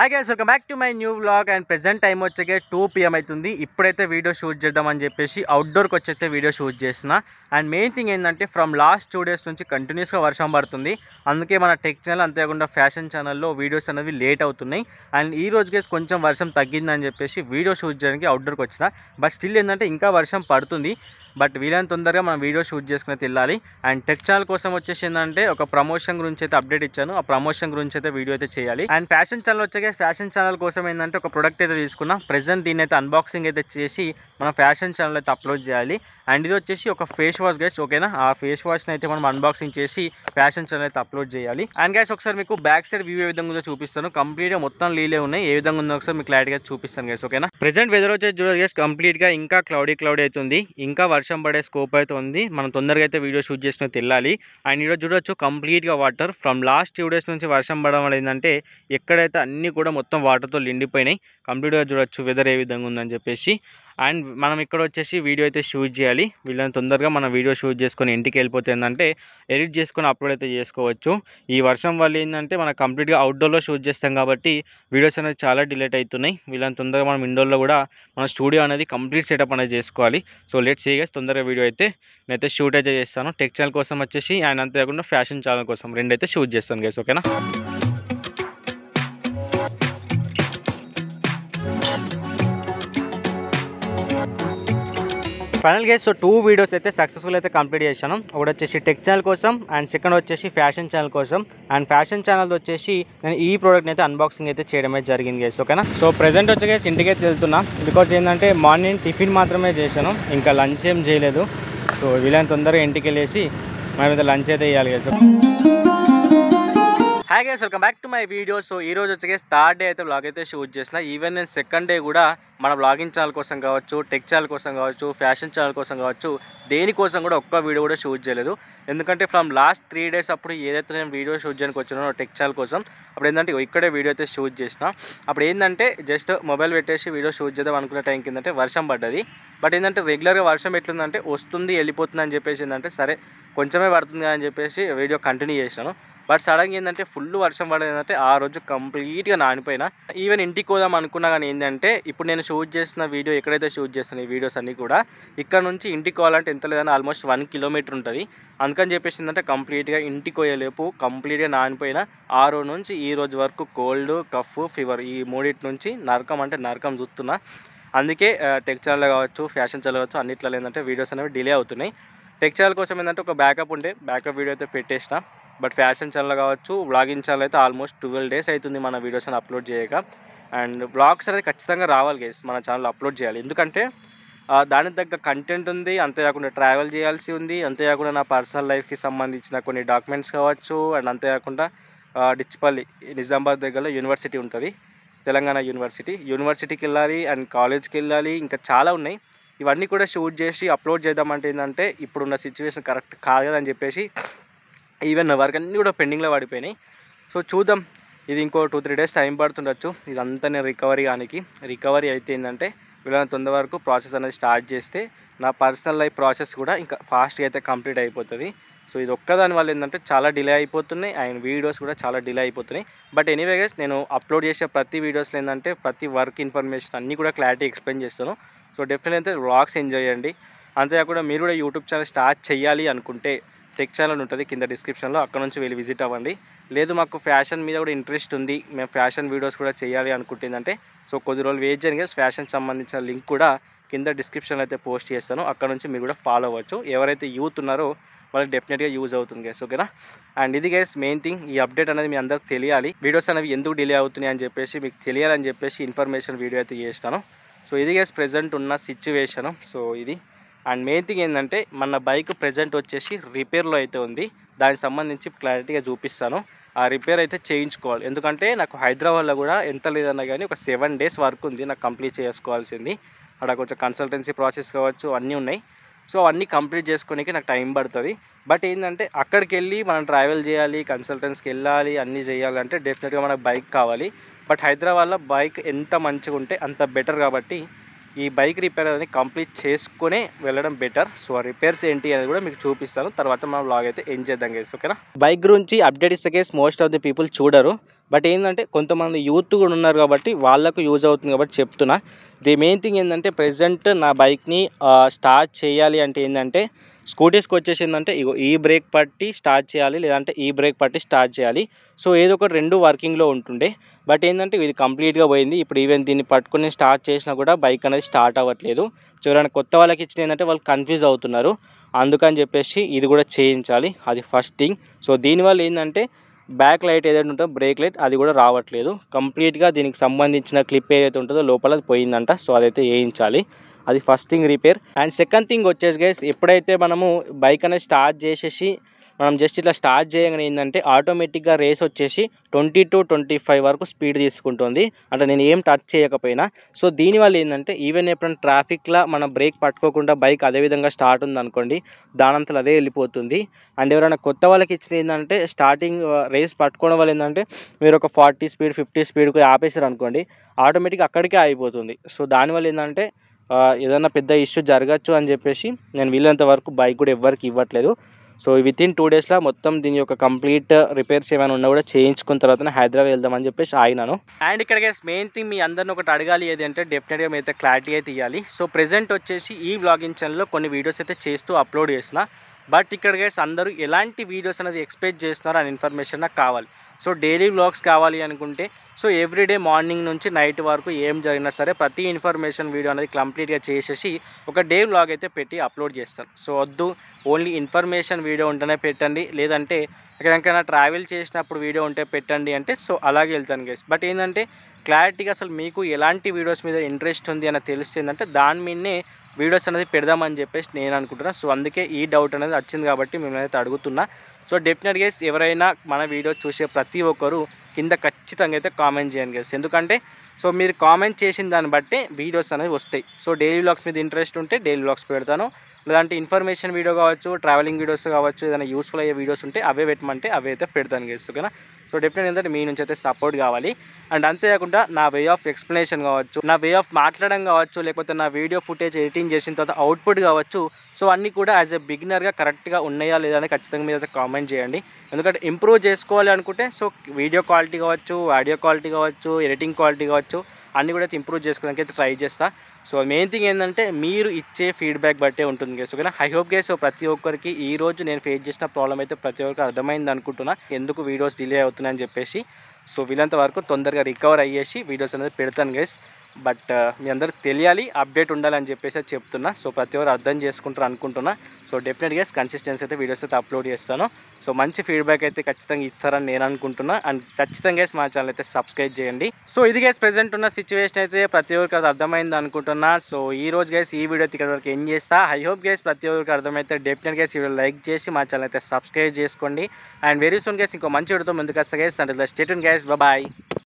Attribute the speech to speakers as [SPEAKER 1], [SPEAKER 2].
[SPEAKER 1] hi guys welcome back to my new vlog and present time వచ్చేకే two PM అవుతుంది ఇప్పుడైతే video shoot చేద్దామని చెప్పేసి అవుట్డోర్కి వచ్చేస్తే వీడియో షూట్ చేసిన అండ్ మెయిన్ థింగ్ ఏంటంటే ఫ్రమ్ లాస్ట్ టూ డేస్ నుంచి కంటిన్యూస్గా వర్షం పడుతుంది అందుకే మన టెక్ ఛానల్ అంతేకాకుండా ఫ్యాషన్ ఛానల్లో వీడియోస్ అనేవి లేట్ అవుతున్నాయి అండ్ ఈ రోజు గేస్ కొంచెం వర్షం తగ్గిందని చెప్పేసి వీడియో షూట్ చేయడానికి అవుట్డోర్కి వచ్చిన బట్ స్టిల్ ఏంటంటే ఇంకా వర్షం పడుతుంది బట్ వీలైన తొందరగా మనం వీడియో షూట్ చేసుకుని వెళ్ళాలి అండ్ టెక్ ఛానల్ కోసం వచ్చేసి ఏంటంటే ఒక ప్రమోషన్ గురించి అయితే అప్డేట్ ఇచ్చాను ఆ ప్రమోషన్ గురించి అయితే వీడియో అయితే చేయాలి అండ్ ఫ్యాషన్ ఛానల్ వచ్చాక ఫ్యాషన్ ఛానల్ కోసం ఏంటంటే ఒక ప్రొడక్ట్ అయితే తీసుకున్నా ప్రెసెంట్ దీన్ని అయితే అన్బాక్సింగ్ అయితే చేసి మన ఫ్యాషన్ ఛానల్ అయితే అప్లోడ్ చేయాలి అండ్ ఇది వచ్చేసి ఒక ఫేస్ వాష్ గైస్ ఓకేనా ఆ ఫేస్ వాష్ని అయితే మనం అన్బాక్సింగ్ చేసి ఫ్యాషన్ ఛానల్ అయితే అప్లోడ్ చేయాలి అండ్ గైస్ ఒకసారి మీకు బ్యాక్ సైడ్ వ్యూ ఏ విధంగా ఉందో చూపిస్తాను కంప్లీట్గా మొత్తం లీలే ఉన్నాయి ఏ విధంగా ఉందో ఒకసారి మీకు క్లారిటీగా చూపిస్తాను గైస్ ఓకేనా ప్రెసెంట్ వెదర్ వచ్చేసి చూడదు గైస్ కంప్లీట్గా ఇంకా క్లౌడీ క్లౌడీ అవుతుంది ఇంకా వర్షం పడే స్కోప్ అయితే ఉంది మనం తొందరగా అయితే వీడియో షూట్ చేసుకుని వెళ్ళాలి అండ్ ఈరోజు చూడొచ్చు కంప్లీట్గా water from last two days నుంచి వర్షం పడడం వల్ల ఏంటంటే ఎక్కడైతే అన్నీ కూడా మొత్తం వాటర్తో నిండిపోయినాయి కంప్లీట్గా చూడొచ్చు వెదర్ ఏ విధంగా ఉందని చెప్పేసి అండ్ మనం ఇక్కడ వచ్చేసి వీడియో అయితే షూట్ చేయాలి వీళ్ళని తొందరగా మనం వీడియో షూట్ చేసుకొని ఇంటికి వెళ్ళిపోతే ఏంటంటే ఎడిట్ చేసుకొని అప్లోడ్ అయితే చేసుకోవచ్చు ఈ వర్షం వల్ల ఏంటంటే మనం కంప్లీట్గా అవుట్డోర్లో షూట్ చేస్తాం కాబట్టి వీడియోస్ అనేది చాలా డిలేట్ అవుతున్నాయి వీళ్ళని తొందరగా మనం ఇండోర్లో కూడా మన స్టూడియో అనేది కంప్లీట్ సెటప్ అనేది చేసుకోవాలి సో లెట్స్ సీగస్ తొందరగా వీడియో అయితే నేనైతే షూట్ అయితే చేస్తాను టెక్ ఛానల్ కోసం వచ్చేసి అండ్ అంతేకాకుండా ఫ్యాషన్ ఛానల్ కోసం రెండైతే షూట్ చేస్తాను గైస్ ఓకేనా final guys so two videos అయితే సక్సెస్ఫుల్ అయితే కంప్లీట్ చేశాను ఒకటి వచ్చేసి టెక్ ఛానల్ కోసం అండ్ సెకండ్ వచ్చేసి ఫ్యాషన్ ఛానల్ కోసం అండ్ ఫ్యాషన్ ఛానల్ వచ్చేసి నేను ఈ ప్రోడక్ట్ అయితే అన్బాక్సింగ్ అయితే చేయడం అయితే జరిగింది గేస్ ఓకేనా సో ప్రెసెంట్ వచ్చేసి ఇంటికి అయితే వెళ్తున్నా బికాజ్ ఏంటంటే మార్నింగ్ టిఫిన్ మాత్రమే చేశాను ఇంకా లంచ్ ఏం చేయలేదు సో వీలైన తొందరగా ఇంటికి వెళ్ళేసి మనం లంచ్ అయితే వేయాలి guys hi guys welcome back to my video so ఈ రోజు వచ్చేసి థర్డ్ డే అయితే బ్లాగ్ అయితే షూట్ చేసిన ఈవెన్ నేను సెకండ్ డే కూడా మన బ్లాగింగ్ ఛానల్ కోసం కావచ్చు టెక్ ఛానల్ కోసం కావచ్చు ఫ్యాషన్ ఛానల్ కోసం కావచ్చు దేనికోసం కూడా ఒక్క వీడియో కూడా షూట్ చేయలేదు ఎందుకంటే ఫ్రమ్ లాస్ట్ త్రీ డేస్ అప్పుడు ఏదైతే నేను వీడియో షూట్ చేయడానికి వచ్చినానో టెక్ ఛానల్ కోసం అప్పుడు ఏంటంటే ఇక్కడే వీడియో అయితే షూట్ చేసిన అప్పుడు ఏంటంటే జస్ట్ మొబైల్ పెట్టేసి వీడియో షూట్ చేద్దాం అనుకునే టైం కిందంటే వర్షం పడ్డది బట్ ఏంటంటే రెగ్యులర్గా వర్షం ఎట్లుందంటే వస్తుంది వెళ్ళిపోతుంది అని చెప్పేసి ఏంటంటే సరే కొంచెమే పడుతుంది అని చెప్పేసి వీడియో కంటిన్యూ చేశాను బట్ సడన్గా ఏంటంటే ఫుల్ వర్షం పడేది ఏంటంటే ఆ రోజు కంప్లీట్గా నానిపోయినా ఈవెన్ ఇంటికి పోదాం అనుకున్నా కానీ ఏంటంటే ఇప్పుడు నేను షూట్ చేసిన వీడియో ఎక్కడైతే షూట్ చేస్తున్న ఈ వీడియోస్ అన్నీ కూడా ఇక్కడ నుంచి ఇంటికి పోవాలంటే ఎంత లేదని ఆల్మోస్ట్ వన్ కిలోమీటర్ ఉంటుంది అందుకని చెప్పేసి ఏంటంటే కంప్లీట్గా ఇంటికి పోయేలేపు కంప్లీట్గా నానిపోయిన ఆ రోజు నుంచి ఈ రోజు వరకు కోల్డ్ కఫ్ ఫీవర్ ఈ మూడింటి నుంచి నరకం అంటే నరకం చూస్తున్నా అందుకే టెక్ ఛానల్ కావచ్చు ఫ్యాషన్ ఛానల్ కావచ్చు అన్నిట్లో ఏంటంటే వీడియోస్ అనేవి డిలే అవుతున్నాయి టెక్ ఛానల్ కోసం ఏంటంటే ఒక బ్యాకప్ ఉండే బ్యాకప్ వీడియో అయితే పెట్టేసిన బట్ ఫ్యాషన్ ఛానల్ కావచ్చు వ్లాగింగ్ ఛానల్ అయితే ఆల్మోస్ట్ ట్వెల్వ్ డేస్ అవుతుంది మన వీడియోస్ అని అప్లోడ్ చేయక అండ్ బ్లాగ్స్ అనేది ఖచ్చితంగా రావాలి గైస్ మన ఛానల్ అప్లోడ్ చేయాలి ఎందుకంటే ఆ, దానికి తగ్గ కంటెంట్ ఉంది అంతేకాకుండా ట్రావెల్ చేయాల్సి ఉంది అంతేకాకుండా నా పర్సనల్ లైఫ్కి సంబంధించిన కొన్ని డాక్యుమెంట్స్ కావచ్చు అండ్ అంతేకాకుండా ఆ, డిచ్పల్లి నిజామాబాద్ దగ్గరలో యూనివర్సిటీ ఉంటుంది తెలంగాణ యూనివర్సిటీ యూనివర్సిటీకి వెళ్ళాలి అండ్ కాలేజ్కి వెళ్ళాలి ఇంకా చాలా ఉన్నాయి ఇవన్నీ కూడా షూట్ చేసి అప్లోడ్ చేద్దామంటే ఏంటంటే ఇప్పుడున్న సిచ్యువేషన్ కరెక్ట్ కాదని చెప్పేసి ఈవెన్ వర్క్ అన్నీ కూడా పెండింగ్లో పడిపోయినాయి సో చూద్దాం ఇది ఇంకో టూ త్రీ డేస్ టైం పడుతుండొచ్చు ఇదంతా నేను రికవరీ కానికి రికవరీ అయితే ఏంటంటే వీళ్ళని తొందర వరకు ప్రాసెస్ అనేది స్టార్ట్ చేస్తే నా పర్సనల్ లైఫ్ ప్రాసెస్ కూడా ఇంకా ఫాస్ట్గా అయితే కంప్లీట్ అయిపోతుంది సో ఇది ఒక్కదాని వల్ల ఏంటంటే చాలా డిలే అయిపోతున్నాయి అండ్ వీడియోస్ కూడా చాలా డిలే అయిపోతున్నాయి బట్ ఎనీవే గైస్ నేను అప్లోడ్ చేసే ప్రతి వీడియోస్లో ఏంటంటే ప్రతి వర్క్ ఇన్ఫర్మేషన్ అన్నీ కూడా క్లారిటీ ఎక్స్ప్లెయిన్ చేస్తాను సో డెఫినెట్లీ అయితే వ్లాగ్స్ ఎంజాయ్ చేయండి అంతేకాకుండా మీరు కూడా యూట్యూబ్ ఛానల్ స్టార్ట్ చేయాలి అనుకుంటే టెక్ ఛానల్ ఉంటుంది కింద డిస్క్రిప్షన్లో అక్కడ నుంచి వెళ్ళి విజిట్ అవ్వండి లేదు మాకు ఫ్యాషన్ మీద కూడా ఇంట్రెస్ట్ ఉంది మేము ఫ్యాషన్ వీడియోస్ కూడా చేయాలి అనుకుంటుందంటే సో కొద్ది రోజులు వెయిట్ చేయండి ఫ్యాషన్ సంబంధించిన లింక్ కూడా కింద డిస్క్రిప్షన్లో అయితే పోస్ట్ చేస్తాను అక్కడ నుంచి మీరు కూడా ఫాలో అవ్వచ్చు ఎవరైతే యూత్ ఉన్నారో వాళ్ళకి డెఫినెట్గా యూజ్ అవుతుంది గైస్ ఓకేనా అండ్ ఇది గైస్ మెయిన్ థింగ్ ఈ అప్డేట్ అనేది మీ అందరికి తెలియాలి వీడియోస్ అనేవి ఎందుకు డిలే అవుతున్నాయి అని చెప్పేసి మీకు తెలియాలని చెప్పేసి ఇన్ఫర్మేషన్ వీడియో అయితే చేస్తాను సో ఇది గైస్ ప్రెజెంట్ ఉన్న సిచ్యువేషను సో ఇది అండ్ మెయిన్ థింగ్ ఏంటంటే మన బైక్ ప్రెజెంట్ వచ్చేసి రిపేర్లో అయితే ఉంది దానికి సంబంధించి క్లారిటీగా చూపిస్తాను ఆ రిపేర్ అయితే చేయించుకోవాలి ఎందుకంటే నాకు హైదరాబాద్లో కూడా ఎంత లేదన్నా కానీ ఒక సెవెన్ డేస్ వర్క్ ఉంది నాకు కంప్లీట్ చేసుకోవాల్సింది అక్కడ కొంచెం కన్సల్టెన్సీ ప్రాసెస్ కావచ్చు అన్నీ ఉన్నాయి సో అవన్నీ కంప్లీట్ చేసుకోనికి నాకు టైం పడుతుంది బట్ ఏంటంటే అక్కడికి వెళ్ళి మనం ట్రావెల్ చేయాలి కన్సల్టెన్స్కి వెళ్ళాలి అన్నీ చేయాలంటే డెఫినెట్గా మనకు బైక్ కావాలి బట్ హైదరాబాద్లో బైక్ ఎంత మంచిగా ఉంటే అంత బెటర్ కాబట్టి ఈ బైక్ రిపేర్ అనేది కంప్లీట్ చేసుకునే వెళ్ళడం బెటర్ సో ఆ రిపేర్స్ ఏంటి అనేది కూడా మీకు చూపిస్తాను తర్వాత మనం బ్లాగ్ అయితే ఏం చేద్దాం గేస్ ఓకేనా బైక్ గురించి అప్డేట్ ఇస్తే guys most of the people చూడరు బట్ ఏంటంటే కొంతమంది యూత్ కూడా ఉన్నారు కాబట్టి వాళ్ళకు యూజ్ అవుతుంది కాబట్టి చెప్తున్నా ది మెయిన్ థింగ్ ఏంటంటే ప్రజెంట్ నా బైక్ని స్టార్ట్ చేయాలి అంటే ఏంటంటే స్కూటీస్కి వచ్చేసి ఏంటంటే ఇగో ఈ బ్రేక్ పట్టి స్టార్ట్ చేయాలి లేదంటే ఈ బ్రేక్ పట్టి స్టార్ట్ చేయాలి సో ఏదో ఒకటి రెండు వర్కింగ్లో ఉంటుండే బట్ ఏంటంటే ఇది కంప్లీట్గా పోయింది ఇప్పుడు ఈవెన్ దీన్ని పట్టుకుని స్టార్ట్ చేసినా కూడా బైక్ అనేది స్టార్ట్ అవ్వట్లేదు సో ఎవరైనా కొత్త వాళ్ళకి ఇచ్చిన ఏంటంటే వాళ్ళు కన్ఫ్యూజ్ అవుతున్నారు అందుకని చెప్పేసి ఇది కూడా చేయించాలి అది ఫస్ట్ థింగ్ సో దీనివల్ల ఏంటంటే బ్యాక్ లైట్ ఏదైతే ఉంటుందో బ్రేక్ లైట్ అది కూడా రావట్లేదు కంప్లీట్గా దీనికి సంబంధించిన క్లిప్ ఏదైతే ఉంటుందో లోపల అది పోయిందంట సో అదైతే వేయించాలి అది first thing repair and second thing వచ్చేసి గైస్ ఎప్పుడైతే మనము బైక్ అనేది స్టార్ట్ చేసేసి మనం జస్ట్ ఇట్లా స్టార్ట్ చేయగానే ఏంటంటే ఆటోమేటిక్గా రేస్ వచ్చేసి ట్వంటీ టు ట్వంటీ ఫైవ్ వరకు స్పీడ్ తీసుకుంటుంది అంటే నేను ఏం టచ్ చేయకపోయినా సో దీనివల్ల ఏంటంటే ఈవెన్ ఎప్పుడైనా ట్రాఫిక్లో మన బ్రేక్ పట్టుకోకుండా బైక్ అదే విధంగా స్టార్ట్ ఉంది అనుకోండి దానంతలో అదే వెళ్ళిపోతుంది అండ్ ఎవరైనా కొత్త వాళ్ళకి ఇచ్చిన ఏంటంటే స్టార్టింగ్ రేస్ పట్టుకోవడం వల్ల ఏంటంటే మీరు ఒక ఫార్టీ స్పీడ్ ఫిఫ్టీ స్పీడ్కి ఆపేసారు అనుకోండి ఆటోమేటిక్ అక్కడికే అయిపోతుంది సో దానివల్ల ఏంటంటే ఆ, ఏదైనా పెద్ద ఇష్యూ జరగచ్చు అని చెప్పేసి నేను వీళ్ళంత వరకు బైక్ కూడా ఎవ్వరికి ఇవ్వట్లేదు సో విత్ ఇన్ టూ డేస్లో మొత్తం దీని యొక్క కంప్లీట్ రిపేర్స్ ఏమైనా ఉన్నా కూడా చేయించుకున్న తర్వాత హైదరాబాద్ వెళ్దామని చెప్పేసి ఆగినాను అండ్ ఇక్కడ గైస్ మెయిన్ థింగ్ మీ అందరిని ఒకటి అడగాలి ఏది అంటే డెఫినెట్గా మీరైతే క్లారిటీ అయితే ఇవ్వాలి సో ప్రెజెంట్ వచ్చేసి ఈ బ్లాగింగ్ ఛానల్లో కొన్ని వీడియోస్ అయితే చేస్తూ అప్లోడ్ చేసిన బట్ ఇక్కడ గైస్ అందరూ ఎలాంటి వీడియోస్ అనేది ఎక్స్పెక్ట్ చేస్తున్నారు అనే ఇన్ఫర్మేషన్ నాకు కావాలి సో డైలీ వ్లాగ్స్ కావాలి అనుకుంటే సో ఎవ్రీడే మార్నింగ్ నుంచి నైట్ వరకు ఏం జరిగినా సరే ప్రతి ఇన్ఫర్మేషన్ వీడియో అనేది కంప్లీట్గా చేసేసి ఒక డే వ్లాగ్ అయితే పెట్టి అప్లోడ్ చేస్తాను సో వద్దు ఓన్లీ ఇన్ఫర్మేషన్ వీడియో ఉంటేనే పెట్టండి లేదంటే ఎక్కడికైనా ట్రావెల్ చేసినప్పుడు వీడియో ఉంటే పెట్టండి అంటే సో అలాగే వెళ్తాను గైస్ బట్ ఏంటంటే క్లారిటీగా అసలు మీకు ఎలాంటి వీడియోస్ మీద ఇంట్రెస్ట్ ఉంది అని తెలిస్తే ఏంటంటే దాని మీదనే వీడియోస్ అనేది పెడదామని చెప్పేసి నేను అనుకుంటున్నా సో అందుకే ఈ డౌట్ అనేది వచ్చింది కాబట్టి మిమ్మల్ని అయితే అడుగుతున్నా సో డెఫినెట్గా ఎవరైనా మన వీడియో చూసే ప్రతి ఒక్కరు కింద ఖచ్చితంగా అయితే కామెంట్ చేయండి గైస్ ఎందుకంటే సో మీరు కామెంట్ చేసిన దాన్ని బట్టే వీడియోస్ అనేవి వస్తాయి సో డైలీ వ్లాగ్స్ మీద ఇంట్రెస్ట్ ఉంటే డైలీ వ్లాగ్స్ పెడతాను లేదంటే ఇన్ఫర్మేషన్ వీడియో కావచ్చు ట్రావెలింగ్ వీడియోస్ కావచ్చు ఏదైనా యూస్ఫుల్ అయ్యే వీడియోస్ ఉంటే అవే పెట్టమంటే అవే అయితే పెడతాను గైస్ ఓకేనా సో డెఫినెట్ ఏంటంటే మీ నుంచి అయితే సపోర్ట్ కావాలి అండ్ అంతేకాకుండా నా వే ఆఫ్ ఎక్స్ప్లెనేషన్ కావచ్చు నా వే ఆఫ్ మాట్లాడడం కావచ్చు లేకపోతే నా వీడియో ఫుటేజ్ ఎడిటింగ్ చేసిన తర్వాత అవుట్పుట్ కావచ్చు సో అన్నీ కూడా యాజ్ ఎ బిగినర్గా కరెక్ట్గా ఉన్నాయా లేదా అని ఖచ్చితంగా మీరు అయితే కామెంట్ చేయండి ఎందుకంటే ఇంప్రూవ్ చేసుకోవాలి అనుకుంటే సో వీడియో క్వాలిటీ కావచ్చు ఆడియో క్వాలిటీ కావచ్చు ఎడిటింగ్ క్వాలిటీ కావచ్చు అన్నీ కూడా అయితే ఇంప్రూవ్ చేసుకోవడానికి అయితే ట్రై చేస్తా సో మెయిన్ థింగ్ ఏంటంటే మీరు ఇచ్చే ఫీడ్బ్యాక్ బట్టే ఉంటుంది గేస్ ఓకేనా ఐ హోప్ గేస్ ప్రతి ఒక్కరికి ఈ రోజు నేను ఫేస్ చేసిన ప్రాబ్లం అయితే ప్రతి ఒక్కరికి అర్థమైంది అనుకుంటున్నా ఎందుకు వీడియోస్ డిలే అవుతున్నాయని చెప్పేసి సో వీళ్ళంత వరకు తొందరగా రికవర్ అయ్యేసి వీడియోస్ అనేది పెడతాను గైస్ బట్ మీ అందరికి తెలియాలి అప్డేట్ ఉండాలని చెప్పేసి అయితే చెప్తున్నా సో ప్రతి ఒక్కరు అర్థం చేసుకుంటారు అనుకుంటున్నా సో డెఫినెట్గా కన్సిస్టెన్సీ అయితే వీడియోస్ అయితే అప్లోడ్ చేస్తాను సో మంచి ఫీడ్బ్యాక్ అయితే ఖచ్చితంగా ఇస్తారని నేను అనుకుంటున్నా అండ్ ఖచ్చితంగా మా ఛానల్ అయితే సబ్స్క్రైబ్ చేయండి సో ఇది గైస్ ప్రెసెంట్ ఉన్న సిచ్యువేషన్ అయితే ప్రతి ఒక్కరికి అది అర్థమైంది అనుకుంటున్నా సో ఈ రోజు గైస్ ఈ వీడియో ఇక్కడ వరకు ఏం చేస్తా ఐ హోప్ గైస్ ప్రతి ఒక్కరికి అర్థమైతే డెఫినెట్ గైస్ ఈ వీడియో లైక్ చేసి మా ఛానల్ అయితే సబ్స్క్రైబ్ చేసుకోండి అండ్ వెరీ సూన్ గైస్ ఇంకో మంచి వీడియోతో ముందుకు వస్తా గైస్ అంటే స్టేట్ గైస్ బాయ్